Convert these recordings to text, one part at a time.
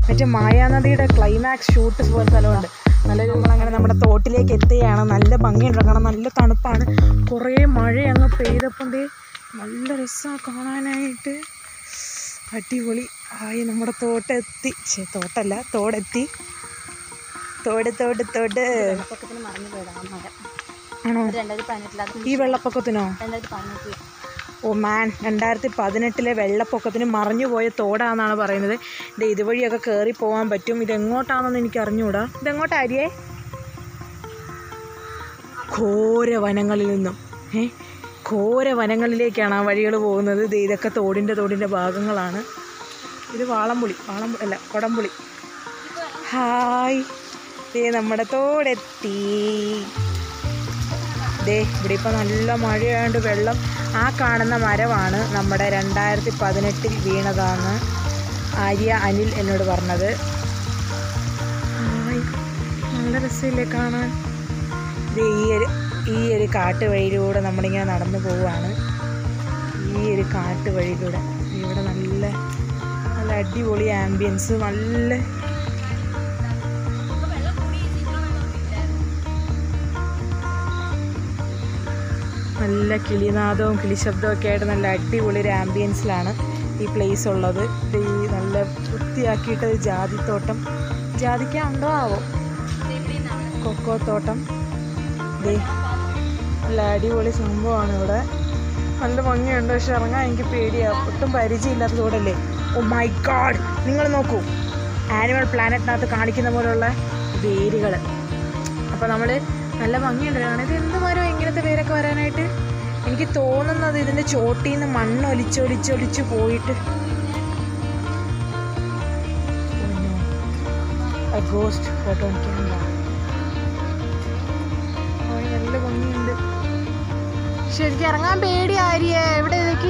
മറ്റേ മായാനദിയുടെ climax shoot പോലെ സ്ഥലമുണ്ട് നല്ലൊരു നമ്മളങ്ങനെ നമ്മുടെ തോട്ടിലേക്ക് എത്തുകയാണ് നല്ല ഭംഗിയുണ്ട് കാരണം നല്ല തണുപ്പാണ് കുറേ മഴ അങ്ങ് പെയ്തപ്പം ദേ നല്ല രസമാണ് കാണാനായിട്ട് അടിപൊളി ആയി നമ്മുടെ തോട്ടെത്തി ശേ തോട്ടല്ല തോടെത്തി തോട് തോട് തോട് പൊക്കത്തിന് മറിഞ്ഞു പോയതാണ് ആ മരം ആണോ രണ്ടായിരത്തി പതിനെട്ടിൽ ഈ വെള്ളപ്പൊക്കത്തിനോ രണ്ടായിരത്തി പതിനെട്ടിൽ ഓ മാൻ രണ്ടായിരത്തി പതിനെട്ടിലെ വെള്ളപ്പൊക്കത്തിന് മറിഞ്ഞു പോയ തോടാന്നാണ് പറയുന്നത് ഇത് ഇതുവഴിയൊക്കെ കയറി പോകാൻ പറ്റും ഇതെങ്ങോട്ടാണെന്ന് എനിക്ക് അറിഞ്ഞുകൂടാ ഇതെങ്ങോട്ടാരിയേ ഘോര വനങ്ങളിൽ നിന്നും ഏ ഘോര വനങ്ങളിലേക്കാണ് ആ വഴികൾ പോകുന്നത് ഇത് ഇതൊക്കെ തോടിൻ്റെ തോടിൻ്റെ ഭാഗങ്ങളാണ് ഇത് വാളംപുളി വാളംപുളി അല്ല കൊടംപുളി ഹായ് ദേ നമ്മുടെ തോടെത്തി ദേ ഇവിടെ ഇപ്പോൾ നല്ല മഴയായതുകൊണ്ട് വെള്ളം ആ കാണുന്ന മരമാണ് നമ്മുടെ രണ്ടായിരത്തി പതിനെട്ടിൽ വീണതാണ് ആര്യ അനിൽ എന്നോട് പറഞ്ഞത് ഹായ് നല്ല രസമില്ലേ കാണാൻ ദേ ഈ ഒരു ഈ ഒരു കാട്ടുവഴിയിലൂടെ നമ്മളിങ്ങനെ നടന്നു പോവുകയാണ് ഈ ഒരു കാട്ടുവഴിയിലൂടെ ഇവിടെ നല്ല നല്ല അടിപൊളി ആംബിയൻസ് നല്ല നല്ല കിളിനാദവും കിളിശബ്ദവും ഒക്കെ ആയിട്ട് നല്ല അടിപൊളി ഒരു ആംബിയൻസിലാണ് ഈ പ്ലേസ് ഉള്ളത് ഇത് ഈ നല്ല വൃത്തിയാക്കിയിട്ട് ഒരു ജാതിത്തോട്ടം ജാതിക്ക ഉണ്ടോ ആവോ കൊക്കോ തോട്ടം ദേ നല്ല അടിപൊളി സംഭവമാണ് ഇവിടെ നല്ല ഭംഗിയുണ്ട് പക്ഷെ ഇറങ്ങാൻ എനിക്ക് പേടിയാണ് ഒട്ടും പരിചയമില്ലാത്ത തോടല്ലേ ഓ മൈ ഗാഡ് നിങ്ങൾ നോക്കൂ ആനിമൽ പ്ലാനറ്റിനകത്ത് കാണിക്കുന്ന പോലുള്ള വേരുകൾ അപ്പോൾ നമ്മൾ നല്ല ഭംഗിയുണ്ട് കാണാൻ ഇത് എന്ത് മരം ഇങ്ങനത്തെ പേരൊക്കെ വരാനായിട്ട് എനിക്ക് തോന്നുന്നത് ഇതിൻ്റെ ചോട്ടിൽ നിന്ന് മണ്ണ് ഒലിച്ചൊലിച്ചൊലിച്ച് പോയിട്ട് ഗോസ്റ്റ് ഫോട്ടോ ക്യാമറ നല്ല ഭംഗിയുണ്ട് ശരിക്കും ഇറങ്ങാൻ പേടിയാരിയേ എവിടെ ഇതൊക്കെ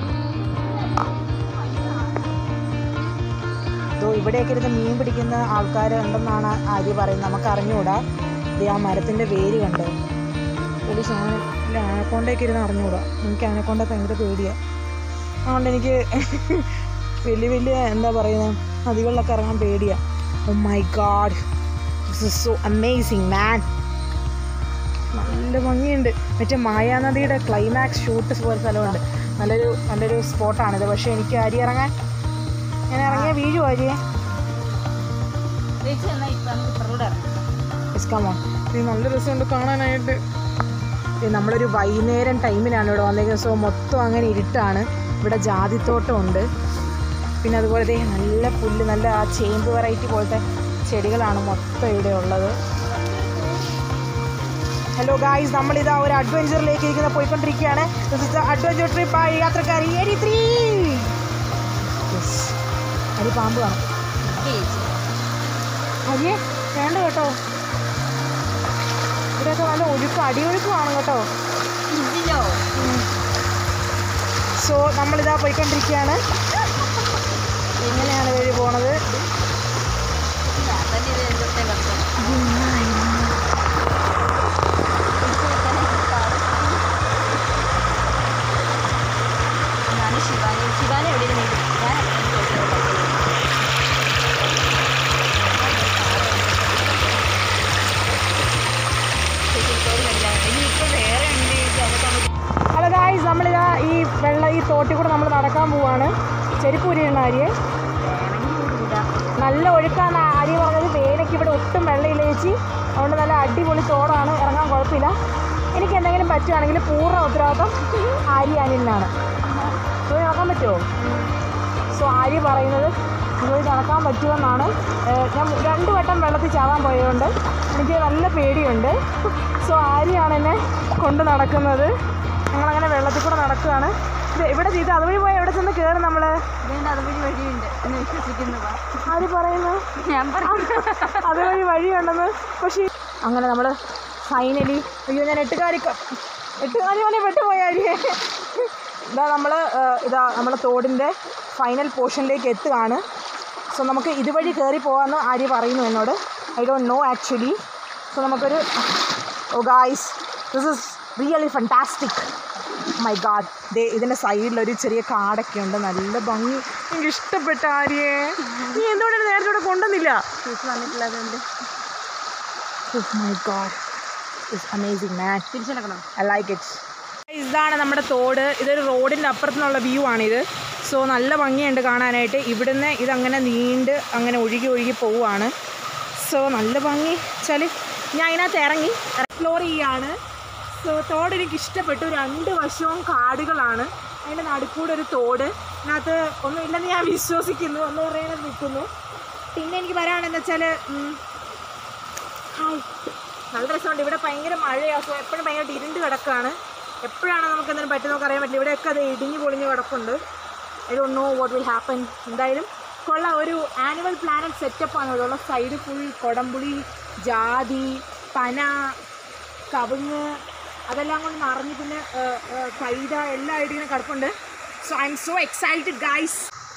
ഇതോ ഇവിടെയൊക്കെ ഇരുന്ന് മീൻ പിടിക്കുന്ന ആൾക്കാരുണ്ടെന്നാണ് ആര്യ പറയുന്നത് നമുക്ക് അറിഞ്ഞുകൂടാ ഇത് ആ മരത്തിൻ്റെ വേര് കണ്ടോ ഒരു സാധനം ഇല്ല ആനക്കൊണ്ടൊക്കെ ഇരുന്ന് അറിഞ്ഞുകൂടാ എനിക്ക് ആനക്കൊണ്ട ഭയങ്കര പേടിയാണ് അതുകൊണ്ട് എനിക്ക് വലിയ വലിയ എന്താ പറയുന്നത് നദികളിലൊക്കെ ഇറങ്ങാൻ പേടിയാണ് oh my God this is so amazing man നല്ല ഭംഗിയുണ്ട് മറ്റേ മായാനദിയുടെ ക്ലൈമാക്സ് ഷൂട്ട് പോലെ സ്ഥലമുണ്ട് നല്ലൊരു നല്ലൊരു സ്പോട്ടാണിത് പക്ഷേ എനിക്ക് അരി ഇറങ്ങാൻ ഞാൻ ഇറങ്ങിയ വീഴുമോ അരിയെ ചേച്ചി എന്നാൽ ഇപ്പം നമുക്ക് ഇപ്പറൂടെ ഇറങ്ങാം ഇസ്കാമോ ഇത് നല്ല രസമുണ്ട് കാണാനായിട്ട് ഇത് നമ്മളൊരു വൈകുന്നേരം ടൈമിലാണ് ഇവിടെ വന്നേക്കുന്നത് സോ മൊത്തം അങ്ങനെ ഇരുട്ടാണ് ഇവിടെ ജാതിത്തോട്ടമുണ്ട് പിന്നെ അതുപോലെ ദേ നല്ല പുല്ല് നല്ല ആ ചേമ്പ് വെറൈറ്റി പോലത്തെ ചെടികളാണ് മൊത്തം ഇവിടെ ഉള്ളത് ഹലോ ഗായ്സ് നമ്മളിതാ ഒരു അഡ്വഞ്ചറിലേക്ക് ഇരിക്കുന്ന പോയിക്കൊണ്ടിരിക്കുകയാണ് അഡ്വഞ്ചർ ട്രിപ്പ് ആയി യാത്രക്കാർ എരി ത്രീ അരി പാമ്പ് കാണും ചേച്ചി അയ്യേ വേണ്ട കേട്ടോ ഇവിടെയൊക്കെ നല്ല ഒഴുക്ക് അടിയൊഴുക്കുമാണ് കേട്ടോ ഇതിലോ സോ നമ്മളിതാ പോയിക്കൊണ്ടിരിക്കുകയാണ് എങ്ങനെയാണ് വഴി പോണത് ഞാൻ തന്നെ ഇത് എന്തൊക്കെ കണ്ടു ഞാൻ ശിവാനി ശിവാനി എവിടെ ഞാൻ ഇനിയിപ്പോൾ വേറെ ഉണ്ട് അതൊക്കെ ഹലോ ഗായ്സ് നമ്മളിതാ ഈ വെള്ള ഈ തോട്ടിൽ കൂടെ നമ്മൾ നടക്കാൻ പോവാണ് ചെരുപ്പൂരിയാണ് ആര്യ നല്ല ഒഴുക്കാണ് ആര്യ പറഞ്ഞത് വേലയ്ക്ക് ഇവിടെ ഒട്ടും വെള്ളമില്ല ചേച്ചി അതുകൊണ്ട് നല്ല അടിപൊളി തോടാണ് ഇറങ്ങാൻ കുഴപ്പമില്ല എനിക്ക് എന്തെങ്കിലും പറ്റുവാണെങ്കിൽ പൂർണ്ണ ഉത്തരവാദിത്വം ആര്യ അനിലിനാണ് ഇതുവഴി നടക്കാൻ പറ്റുമോ സോ ആര്യ പറയുന്നത് ഇതുവഴി നടക്കാൻ പറ്റുമെന്നാണ് ഏഹ് ഞാൻ രണ്ട് വട്ടം വെള്ളത്തിൽ ചാവാൻ പോയതുകൊണ്ട് എനിക്ക് നല്ല പേടിയുണ്ട് സോ ആര്യാണ് എന്നെ കൊണ്ട് നടക്കുന്നത് ഞങ്ങളങ്ങനെ വെള്ളത്തിൽ കൂടെ നടക്കുകയാണ് ഇത് എവിടെ ചെയ്ത് അതുവഴി പോയി എവിടെ ചെന്ന് കയറും നമ്മൾ വേണ്ട അതുവഴി വഴിയുണ്ട് എന്ന് വിശ്വസിക്കുന്നതാ ആര് പറയുന്നു ഞാൻ പറഞ്ഞു അതുവഴി വഴിയുണ്ടെന്ന് പക്ഷേ അങ്ങനെ നമ്മൾ ഫൈനലി അയ്യോ ഞാൻ എട്ടുകാലിക്ക എട്ടുകാലി പോലെ പെട്ടുപോയാരിയേ ഇതാ നമ്മൾ ഇതാ നമ്മുടെ തോടിൻ്റെ ഫൈനൽ പോർഷനിലേക്ക് എത്തുകയാണ് സോ നമുക്ക് ഇതുവഴി കയറി പോകാമെന്ന് ആര്യ പറയുന്നു എന്നോട് I don't know actually so നമുക്കൊരു oh guys this is really fantastic my God ദേ ഇതിൻ്റെ സൈഡിലൊരു ചെറിയ കാടൊക്കെ ഉണ്ട് നല്ല ഭംഗി എനിക്ക് ഇഷ്ടപ്പെട്ട ആര്യേ നീ എന്തുകൊണ്ടാണ് നേരത്തെ ഇവിടെ കൊണ്ടുവന്നില്ല ചേച്ചി വന്നിട്ടുള്ളതുകൊണ്ട് my God it's amazing man തിരിച്ചു നടക്കണം ഐ ലൈക്ക് ഇറ്റ് ഇതാണ് നമ്മുടെ തോട് ഇതൊരു റോഡിൻ്റെ അപ്പുറത്തുനിന്നുള്ള വ്യൂ ആണിത് സോ നല്ല ഭംഗിയുണ്ട് കാണാനായിട്ട് ഇവിടുന്ന് ഇതങ്ങനെ നീണ്ട് അങ്ങനെ ഒഴുകി ഒഴുകി പോവുകയാണ് സോ നല്ല ഭംഗി വെച്ചാൽ ഞാൻ അതിനകത്ത് ഇറങ്ങി എക്സ്പ്ലോർ ചെയ്യാണ് സോ തോട് എനിക്ക് ഇഷ്ടപ്പെട്ടു രണ്ട് വശവും കാടുകളാണ് അതിൻ്റെ നടുക്കൂടെ ഒരു തോട് അതിനകത്ത് ഒന്നും ഇല്ലെന്ന് ഞാൻ വിശ്വസിക്കുന്നു എന്ന് പറയുന്നത് നിൽക്കുന്നു പിന്നെ എനിക്ക് പറയാണെന്ന് വെച്ചാൽ ഹായ് നല്ല രസമുണ്ട് ഇവിടെ ഭയങ്കര മഴയാണ് സോ എപ്പോഴും ഭയങ്കര ഇരുണ്ട് കിടക്കാണ് എപ്പോഴാണ് നമുക്ക് എന്തെങ്കിലും പറ്റുന്ന നമുക്ക് അറിയാൻ പറ്റില്ല ഇവിടെയൊക്കെ അത് ഇടിഞ്ഞു പൊളിഞ്ഞ് കിടപ്പുണ്ട് I don't know what will happen എന്തായാലും കൊള്ളാം ഒരു ആനുവൽ പ്ലാനറ്റ് സെറ്റപ്പാണ് ഇവിടെ ഉള്ള സൈഡ് ഫുൾ കൊടംപുളി ജാതി പന കവുങ്ങ് അതെല്ലാം കൊണ്ട് നിറഞ്ഞ് പിന്നെ ഏഹ്, ഏഹ്, കൈത എല്ലാം ആയിട്ട് ഇങ്ങനെ കിടപ്പുണ്ട് so I'm so excited guys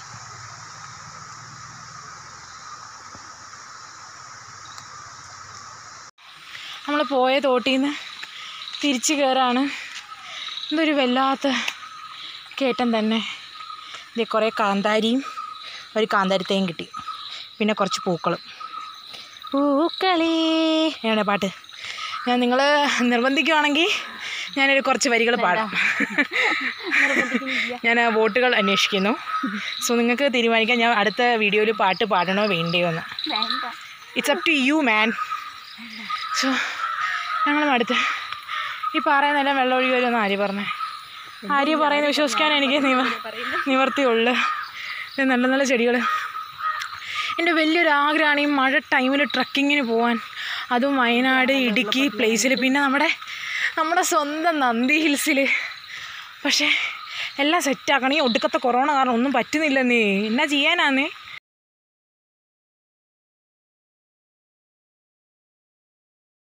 നമ്മൾ പോയ തോട്ടിൽ നിന്ന് തിരിച്ചു കയറാണ് എന്തൊരു വല്ലാത്ത കേട്ടം തന്നെ ഇത് കുറേ കാന്താരിയും ഒരു കാന്താരിത്തേയും കിട്ടി പിന്നെ കുറച്ച് പൂക്കളും പൂക്കളേ എങ്ങനെ പാട്ട് ഞാൻ നിങ്ങൾ നിർബന്ധിക്കുവാണെങ്കിൽ ഞാനൊരു കുറച്ച് വരികൾ പാടാം ഞാൻ ആ വോട്ടുകൾ അന്വേഷിക്കുന്നു സോ നിങ്ങൾക്ക് തീരുമാനിക്കാം ഞാൻ അടുത്ത വീഡിയോയിൽ പാട്ട് പാടണോ വേണ്ടയോ എന്ന് വേണ്ട it's up to you man so ഞങ്ങൾ അടുത്ത് ഈ പറയുന്നെല്ലാം വെള്ളം ഒഴുകി വരുമെന്ന് ആര്യ പറഞ്ഞേ ആര്യ പറയുന്നത് വിശ്വസിക്കാൻ എനിക്ക് നിവ നിവർത്തിയുള്ളു ഇത് നല്ല നല്ല ചെടികൾ എൻ്റെ വലിയൊരു ആഗ്രഹമാണ് ഈ മഴ ടൈമിൽ ട്രക്കിങ്ങിന് പോകാൻ അതും വയനാട് ഇടുക്കി പ്ലേസിൽ പിന്നെ നമ്മുടെ നമ്മുടെ സ്വന്തം നന്ദി ഹിൽസിൽ പക്ഷേ എല്ലാം സെറ്റാക്കണം ഈ ഒടുക്കത്തെ കൊറോണ കാരണം ഒന്നും പറ്റുന്നില്ലെന്നേ എന്നാ ചെയ്യാനാന്നേ